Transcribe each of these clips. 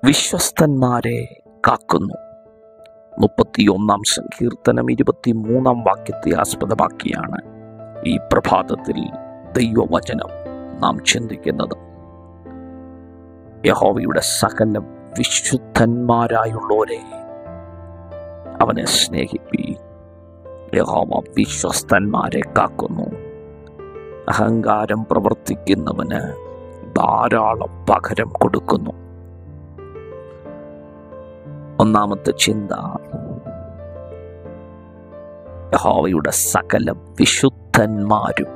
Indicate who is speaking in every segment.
Speaker 1: വിശ്വസ്തന്മാരെ കാക്കുന്നു മുപ്പത്തിയൊന്നാം സങ്കീർത്തനം ഇരുപത്തിമൂന്നാം വാക്യത്തെ ആസ്പദമാക്കിയാണ് ഈ പ്രഭാതത്തിൽ ദൈവവചനം നാം ചിന്തിക്കുന്നത് യഹോവയുടെ സകല വിശുദ്ധന്മാരായുള്ളവരെ അവനെ സ്നേഹിപ്പി യഹോവ വിശ്വസ്തന്മാരെ കാക്കുന്നു അഹങ്കാരം പ്രവർത്തിക്കുന്നവന് ധാരാളം പകരം കൊടുക്കുന്നു ഒന്നാമത്തെ ചിന്ത യഹോവയുടെ സകല വിശുദ്ധന്മാരും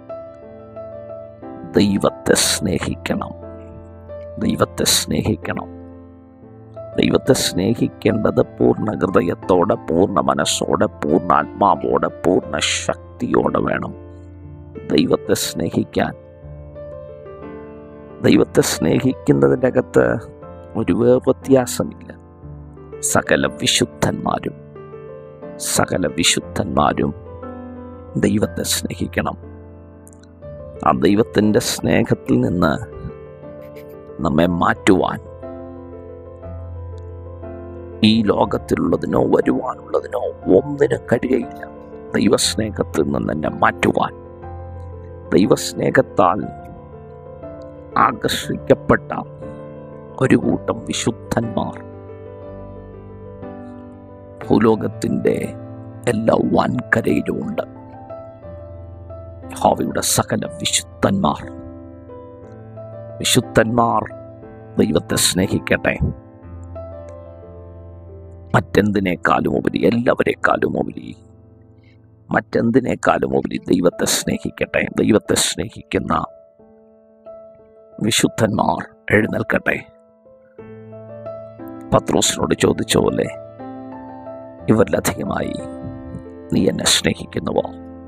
Speaker 1: ദൈവത്തെ സ്നേഹിക്കണം ദൈവത്തെ സ്നേഹിക്കണം ദൈവത്തെ സ്നേഹിക്കേണ്ടത് പൂർണ്ണ ഹൃദയത്തോടെ പൂർണ്ണ മനസ്സോടെ പൂർണ്ണ ആത്മാവോടെ പൂർണ്ണ ശക്തിയോടെ വേണം ദൈവത്തെ സ്നേഹിക്കാൻ ദൈവത്തെ സ്നേഹിക്കുന്നതിൻ്റെ അകത്ത് ഒരു വ്യത്യാസമില്ല സകല വിശുദ്ധന്മാരും സകല വിശുദ്ധന്മാരും ദൈവത്തെ സ്നേഹിക്കണം ആ ദൈവത്തിൻ്റെ സ്നേഹത്തിൽ നിന്ന് നമ്മെ മാറ്റുവാൻ ഈ ലോകത്തിലുള്ളതിനോ വരുവാനുള്ളതിനോ ഒന്നിനും കഴിയയില്ല ദൈവസ്നേഹത്തിൽ നിന്ന് എന്നെ മാറ്റുവാൻ ദൈവസ്നേഹത്താൽ ആകർഷിക്കപ്പെട്ട ഒരു കൂട്ടം വിശുദ്ധന്മാർ ഭൂലോകത്തിൻ്റെ എല്ലാ വൻകരയിലുമുണ്ട് യഹോവയുടെ സകല വിശുദ്ധന്മാർ വിശുദ്ധന്മാർ ദൈവത്തെ സ്നേഹിക്കട്ടെ മറ്റെന്തിനേക്കാളും ഉപരി എല്ലാവരെക്കാളും ഉപരി മറ്റെന്തിനേക്കാളും ഉപരി ദൈവത്തെ സ്നേഹിക്കട്ടെ ദൈവത്തെ സ്നേഹിക്കുന്ന വിശുദ്ധന്മാർ എഴുന്നേൽക്കട്ടെ പത്രോസിനോട് ചോദിച്ച പോലെ ഇവരിലധികമായി നീ എന്നെ സ്നേഹിക്കുന്നുവോ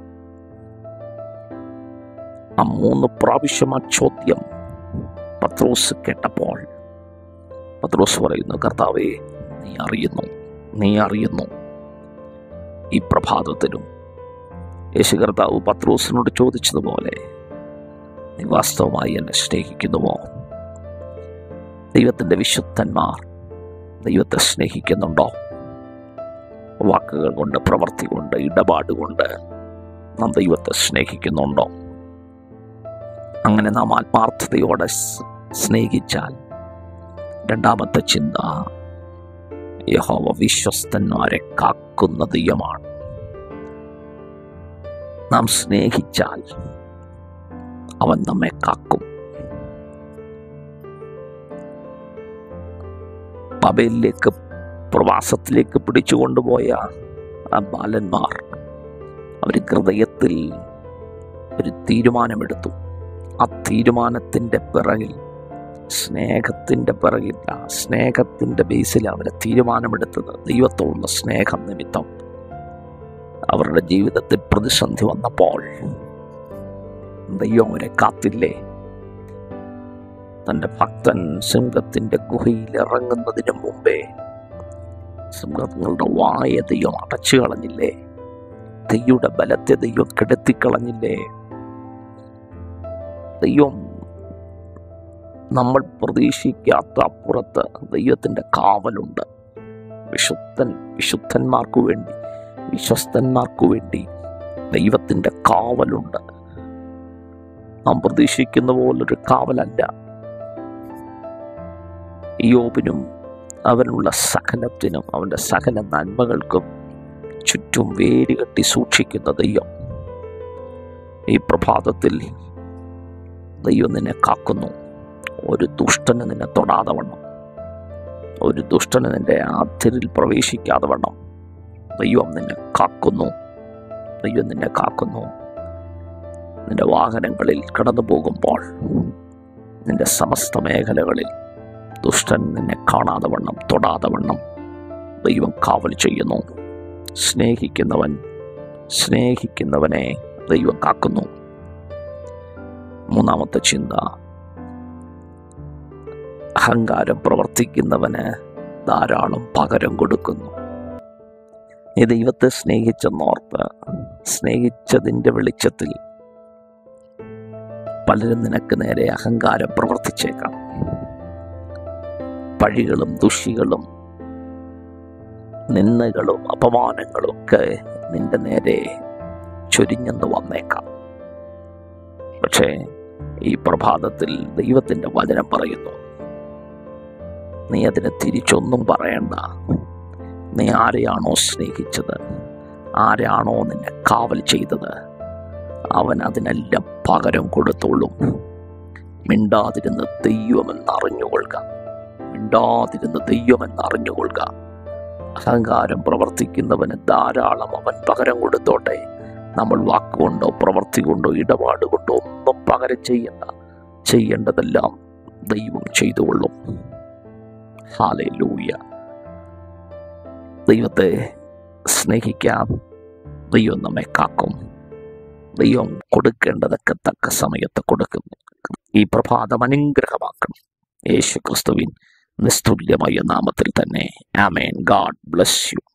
Speaker 1: ആ മൂന്ന് പ്രാവശ്യം ആ ചോദ്യം പത്രോസ് കേട്ടപ്പോൾ പത്രോസ് പറയുന്നു കർത്താവേ നീ അറിയുന്നു നീ അറിയുന്നു ഈ പ്രഭാതത്തിലും യേശു കർത്താവ് പത്രോസിനോട് ചോദിച്ചതുപോലെ നീ വാസ്തവമായി എന്നെ സ്നേഹിക്കുന്നുവോ ദൈവത്തിൻ്റെ വിശുദ്ധന്മാർ ദൈവത്തെ സ്നേഹിക്കുന്നുണ്ടോ വാക്കുകൾ കൊണ്ട് പ്രവൃത്തി കൊണ്ട് ഇടപാട് കൊണ്ട് നാം ദൈവത്തെ സ്നേഹിക്കുന്നുണ്ടോ അങ്ങനെ നാം ആത്മാർത്ഥതയോടെ സ് സ്നേഹിച്ചാൽ രണ്ടാമത്തെ ചിന്ത യഹോവ വിശ്വസ്തന്മാരെ കാക്കുന്ന ദൈവമാണ് നാം സ്നേഹിച്ചാൽ അവൻ നമ്മെ കാക്കും ബബേലിലേക്ക് പ്രവാസത്തിലേക്ക് പിടിച്ചു കൊണ്ടുപോയ ആ ബാലന്മാർ അവർ ഹൃദയത്തിൽ ഒരു തീരുമാനമെടുത്തു ആ തീരുമാനത്തിൻ്റെ പിറകിൽ സ്നേഹത്തിൻ്റെ പിറകിൽ ആ സ്നേഹത്തിൻ്റെ ബേസിൽ അവരെ തീരുമാനമെടുത്തത് ദൈവത്തോടുള്ള സ്നേഹം നിമിത്തം അവരുടെ ജീവിതത്തിൽ പ്രതിസന്ധി വന്നപ്പോൾ ദൈവം അവരെ കാത്തില്ലേ തൻ്റെ ഭക്തൻ സിംഹത്തിൻ്റെ ഗുഹയിൽ ഇറങ്ങുന്നതിന് മുമ്പേ സിംഹങ്ങളുടെ വായ ദൈവം അടച്ചു കളഞ്ഞില്ലേ ദൈവയുടെ ബലത്തെ ദൈവം കെടുത്തിക്കളഞ്ഞില്ലേ ദൈവം നമ്മൾ പ്രതീക്ഷിക്കാത്ത അപ്പുറത്ത് ദൈവത്തിൻ്റെ കാവലുണ്ട് വിശുദ്ധൻ വിശുദ്ധന്മാർക്കു വേണ്ടി വിശ്വസ്തന്മാർക്കു വേണ്ടി ദൈവത്തിൻ്റെ കാവലുണ്ട് നാം പ്രതീക്ഷിക്കുന്ന പോലൊരു കാവലല്ല യോബിനും അവനുള്ള സകലത്തിനും അവൻ്റെ സകല നന്മകൾക്കും ചുറ്റും വേരുകെട്ടി സൂക്ഷിക്കുന്ന ദൈവം ഈ പ്രഭാതത്തിൽ ദൈവം നിന്നെ കാക്കുന്നു ഒരു ദുഷ്ടന് നിന്നെ തൊടാതെ വണ്ണം ഒരു ദുഷ്ടന് നിന്റെ ആദ്യരിൽ പ്രവേശിക്കാതെ വണ്ണം ദൈവം നിന്നെ കാക്കുന്നു ദൈവം നിന്നെ കാക്കുന്നു നിന്റെ വാഹനങ്ങളിൽ കടന്നു പോകുമ്പോൾ നിന്റെ സമസ്ത മേഖലകളിൽ ദുഷ്ടൻ നിന്നെ കാണാതെ വണ്ണം തൊടാതെ വണ്ണം ദൈവം കാവൽ ചെയ്യുന്നു സ്നേഹിക്കുന്നവൻ സ്നേഹിക്കുന്നവനെ ദൈവം കാക്കുന്നു മൂന്നാമത്തെ ചിന്ത അഹങ്കാരം പ്രവർത്തിക്കുന്നവന് ധാരാളം പകരം കൊടുക്കുന്നു നീ ദൈവത്തെ സ്നേഹിച്ചെന്നോർത്ത് സ്നേഹിച്ചതിൻ്റെ വെളിച്ചത്തിൽ പലരും നിനക്ക് നേരെ അഹങ്കാരം പ്രവർത്തിച്ചേക്കാം പഴികളും ദുഷികളും നിന്ദകളും അപമാനങ്ങളും ഒക്കെ നിന്റെ നേരെ ചൊരിഞ്ഞെന്ന് വന്നേക്കാം പക്ഷേ ഈ പ്രഭാതത്തിൽ ദൈവത്തിന്റെ വചനം പറയുന്നു നീ അതിന് തിരിച്ചൊന്നും പറയണ്ട നീ ആരെയാണോ സ്നേഹിച്ചത് ആരാണോ നിന്നെ കാവൽ ചെയ്തത് അവൻ അതിനെല്ലാം പകരം കൊടുത്തോളും മിണ്ടാതിരുന്ന് ദൈവമെന്ന് അറിഞ്ഞുകൊള്ളുക മിണ്ടാതിരുന്ന് ദൈവമെന്ന് അറിഞ്ഞുകൊള്ളുക അഹങ്കാരം പ്രവർത്തിക്കുന്നവന് ധാരാളം അവൻ പകരം കൊടുത്തോട്ടെ നമ്മൾ വാക്കുകൊണ്ടോ പ്രവൃത്തി കൊണ്ടോ ഇടപാട് കൊണ്ടോ ഒന്നും പകരം ചെയ്യണ്ട ചെയ്യേണ്ടതെല്ലാം ദൈവം ചെയ്തുകൊള്ളും ഹാലൂയ ദൈവത്തെ സ്നേഹിക്കാം ദൈവം നമ്മെ കാക്കും ദൈവം കൊടുക്കേണ്ടതൊക്കെ തക്ക സമയത്ത് കൊടുക്കും ഈ പ്രഭാതം അനുഗ്രഹമാക്കണം യേശു ക്രിസ്തുവിൻ നിസ്തുല്യമായ നാമത്തിൽ തന്നെ ആമേൻ ഗാഡ് ബ്ലസ് യു